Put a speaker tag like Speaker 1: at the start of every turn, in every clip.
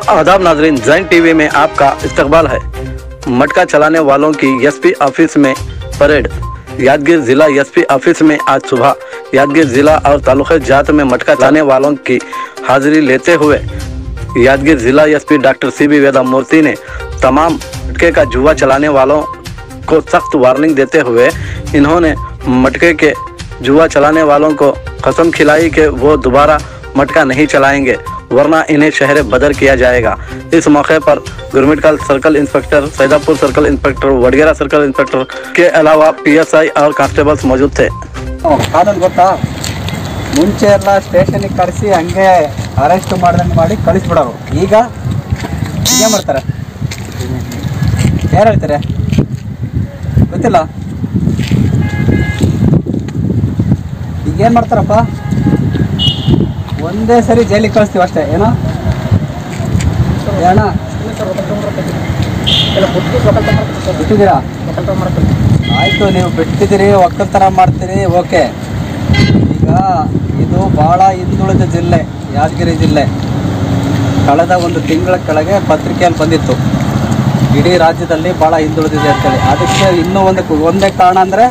Speaker 1: आदाब नाजरीन जैन टीवी में आपका इस्तकबाल है मटका चलाने वालों की एसपी ऑफिस में परेड यादगीर जिला एसपी ऑफिस में आज सुबह यादगीर जिला और तालुका जात में मटका चलाने वालों की हाजिरी लेते हुए यादगीर जिला SP doctor C B Vedamurthy ने तमाम मटके का जुआ चलाने वालों को सख्त वार्निंग देते हुए इन्होंने मटके के जुआ चलाने वालों को कसम खिलाई कि वो दोबारा मटका नहीं चलाएंगे वरना इन्हें शहर बदर किया जाएगा इस मौके पर Gurmitkal circle inspector Saidapur circle inspector Wadgera circle inspector के अलावा पीएसआई और कांस्टेबल्स मौजूद थे
Speaker 2: ಕಾನೂನು ಗೊತ್ತಾ ಮುಂಚೆ ಎಲ್ಲ ಸ್ಟೇಷನಿಗೆ ಕರೆಸಿ ಹಂಗೆ ಅರೆಸ್ಟ್ ಮಾಡ್ದಂಗೆ ಮಾಡಿ ಕಳಿಸ್ಬಿಡೋರು ಈಗ ಏನು ಮಾಡ್ತಾರೆ ಯಾರು ಹೇಳ್ತಾರೆ ಗೊತ್ತಿಲ್ಲ ಈಗ ಏನು ಮಾಡ್ತಾರಪ್ಪ ಒಂದೇ ಸರಿ ಜೈಲಿಗೆ ಕಳಿಸ್ತೀವಿ ಅಷ್ಟೇ ಏನೋ ಏನ ಬಿಟ್ಟಿದ್ದೀರಾ ಆಯ್ತು ನೀವು ಬಿಟ್ಟಿದ್ದೀರಿ ಒಕ್ಕಲ್ತನ ಮಾಡ್ತೀರಿ ಓಕೆ ಈಗ ಇದು ಭಾಳ ಹಿಂದುಳಿದ ಜಿಲ್ಲೆ ಯಾದಗಿರಿ ಜಿಲ್ಲೆ ಕಳೆದ ಒಂದು ತಿಂಗಳ ಕೆಳಗೆ ಪತ್ರಿಕೆಯಲ್ಲಿ ಬಂದಿತ್ತು ಇಡೀ ರಾಜ್ಯದಲ್ಲಿ ಭಾಳ ಹಿಂದುಳಿದಿದೆ ಅಂತೇಳಿ ಅದಕ್ಕೆ ಇನ್ನೂ ಒಂದು ಒಂದೇ ಕಾರಣ ಅಂದರೆ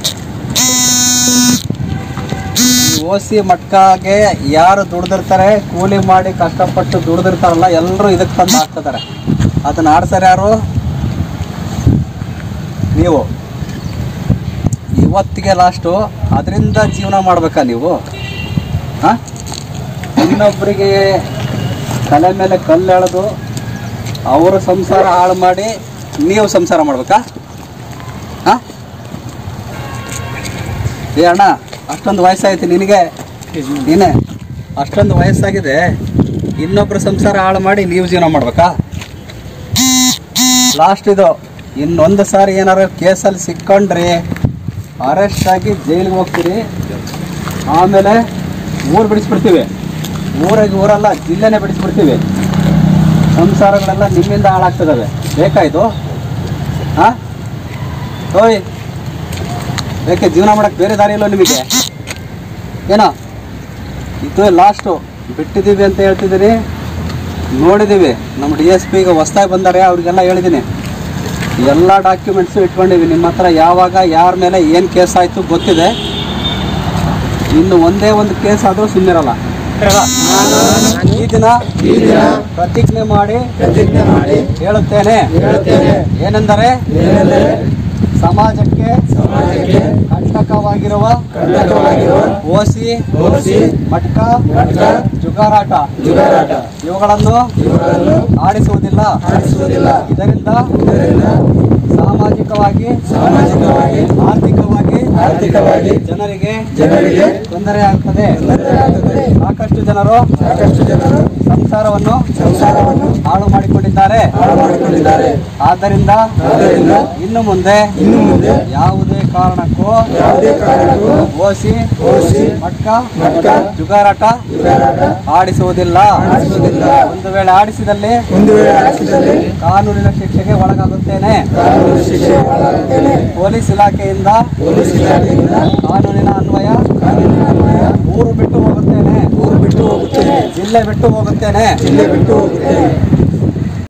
Speaker 2: ಓ ಸಿ ಮಟ್ಕಾಗೆ ಯಾರು ದುಡ್ದಿರ್ತಾರೆ ಕೂಲಿ ಮಾಡಿ ಕಷ್ಟಪಟ್ಟು ದುಡ್ದಿರ್ತಾರಲ್ಲ ಎಲ್ಲರೂ ಇದಕ್ಕೆ ತಂದು ಹಾಕ್ತಿದ್ದಾರೆ ಅದನ್ನ ಆಡ್ತಾರೆ ಯಾರು ನೀವು ಇವತ್ತಿಗೆ ಲಾಸ್ಟು ಅದರಿಂದ ಜೀವನ ಮಾಡ್ಬೇಕಾ ನೀವು ಹಾಂ ಇನ್ನೊಬ್ಬರಿಗೆ ತಲೆ ಮೇಲೆ ಕಲ್ಲು ಎಳೆದು ಅವರ ಸಂಸಾರ ಹಾಳು ಮಾಡಿ ನೀವು ಸಂಸಾರ ಮಾಡ್ಬೇಕಾ ಹಾಂ ಏ ಅಣ್ಣ ಅಷ್ಟೊಂದು ವಯಸ್ಸಾಯ್ತು ನಿನಗೆ ನೀನೆ ಅಷ್ಟೊಂದು ವಯಸ್ಸಾಗಿದೆ ಇನ್ನೊಬ್ಬರ ಸಂಸಾರ ಹಾಳು ಮಾಡಿ ನೀವು ಜೀವನ ಮಾಡ್ಬೇಕಾ ಲಾಸ್ಟ್ ಇದು ಇನ್ನೊಂದು ಸಾರಿ ಏನಾರು ಕೇಸಲ್ಲಿ ಸಿಕ್ಕೊಂಡ್ರಿ ಅರೆಸ್ಟ್ ಆಗಿ ಜೈಲಿಗೆ ಹೋಗ್ತೀರಿ ಆಮೇಲೆ ಊರು ಬಿಡಿಸ್ಬಿಡ್ತೀವಿ ಊರಿಗೆ ಊರಲ್ಲ ಜಿಲ್ಲೆನೇ ಬಿಡಿಸ್ಬಿಡ್ತೀವಿ ಸಂಸಾರಗಳೆಲ್ಲ ನಿಮ್ಮಿಂದ ಹಾಳಾಗ್ತದವೆ ಬೇಕಾಯ್ತು ಹಾಂ ಓಯ್ ಬೇಕೆ ಜೀವನ ಮಾಡಕ್ಕೆ ಬೇರೆ ದಾರಿ ಇಲ್ಲೋ ನಿಮಗೆ ಏನೋ ಇದು ಲಾಸ್ಟು ಬಿಟ್ಟಿದ್ದೀವಿ ಅಂತ ಹೇಳ್ತಿದ್ದೀರಿ ನೋಡಿದ್ದೀವಿ ನಮ್ಮ ಡಿ ಎಸ್ ಪಿಗೆ ಹೊಸ್ದಾಗಿ ಬಂದಾರೆ ಅವ್ರಿಗೆಲ್ಲ ಹೇಳಿದ್ದೀನಿ ಎಲ್ಲ ಡಾಕ್ಯುಮೆಂಟ್ಸು ಇಟ್ಕೊಂಡಿವಿ ನಿಮ್ಮ ಹತ್ರ ಯಾವಾಗ ಯಾರ ಮೇಲೆ ಏನು ಕೇಸ್ ಆಯಿತು ಗೊತ್ತಿದೆ ಇನ್ನು ಒಂದೇ ಒಂದು ಕೇಸ್ ಆದರೂ ಸುಮ್ಮನಿರಲ್ಲ ಈ ದಿನ ಪ್ರತಿಜ್ಞೆ ಮಾಡಿ ಪ್ರತಿಜ್ಞೆ ಮಾಡಿ ಹೇಳುತ್ತೇನೆ ಏನೆಂದರೆ ಸಮಾಜಕ್ಕೆ ಸಮಾಜಕ್ಕೆ ಕಂಟಕವಾಗಿರುವ ಕಂಟಕವಾಗಿರುವ ಓಸಿ ಓಸಿ ಮಟ್ಕ ಮಟ್ಕ ಜುಗಾರಾಟ ಜುಗಾರಾಟ ಇವುಗಳನ್ನು ಇವುಗಳನ್ನು ಆಡಿಸುವುದಿಲ್ಲ ಆಡಿಸುವುದಿಲ್ಲ ಇದರಿಂದ ಇದರಿಂದ ಸಾಮಾಜಿಕವಾಗಿ ಸಾಮಾಜಿಕವಾಗಿ ಆರ್ಥಿಕವಾಗಿ ಆರ್ಥಿಕವಾಗಿ ಜನರಿಗೆ ಜನರಿಗೆ ತೊಂದರೆ ಆಗ್ತದೆ ಸಾಕಷ್ಟು ಜನರು ಸಾಕಷ್ಟು ಜನರು ಸಂಸಾರವನ್ನು ಸಂಸಾರವನ್ನು ಹಾಳು ಮಾಡಿಕೊಂಡಿದ್ದಾರೆ ಹಾಳು ಮಾಡಿಕೊಂಡಿದ್ದಾರೆ ಆದ್ದರಿಂದ ಆದ್ದರಿಂದ ಇನ್ನು ಮುಂದೆ ಇನ್ನು ಮುಂದೆ ಯಾವುದೇ ಕಾರಣಕ್ಕೂ ಯಾವುದೇ ಕಾರಣಕ್ಕೂ ಓಸಿ ಓಸಿ ಮಟ್ಕ ಮಟ್ಕ ಜುಗಾರಾಟ ಜುಗಾರಾಟ ಆಡಿಸುವುದಿಲ್ಲ ಆಡಿಸುವುದಿಲ್ಲ ಒಂದು ವೇಳೆ ಆಡಿಸಿದಲ್ಲಿ ಒಂದು ವೇಳೆ ಆಡಿಸಿದಲ್ಲಿ ಕಾನೂನಿನ ಶಿಕ್ಷೆಗೆ ಒಳಗಾಗುತ್ತೇನೆ ಕಾನೂನಿನ ಶಿಕ್ಷೆ ಒಳಗಾಗುತ್ತೇನೆ ಪೊಲೀಸ್ ಇಲಾಖೆಯಿಂದ ಪೊಲೀಸ್ ಇಲಾಖೆಯಿಂದ ಕಾನೂನಿನ ಅನ್ವಯ ಕಾನೂನಿನ ಅನ್ವಯ ಊರು ಬಿಟ್ಟು ಹೋಗುತ್ತೇನೆ ಊರು ಬಿಟ್ಟು ಹೋಗುತ್ತೇನೆ ಜಿಲ್ಲೆ ಬಿಟ್ಟು ಹೋಗುತ್ತೇನೆ ಜಿಲ್ಲೆ ಬಿಟ್ಟು ಹೋಗುತ್ತೇನೆ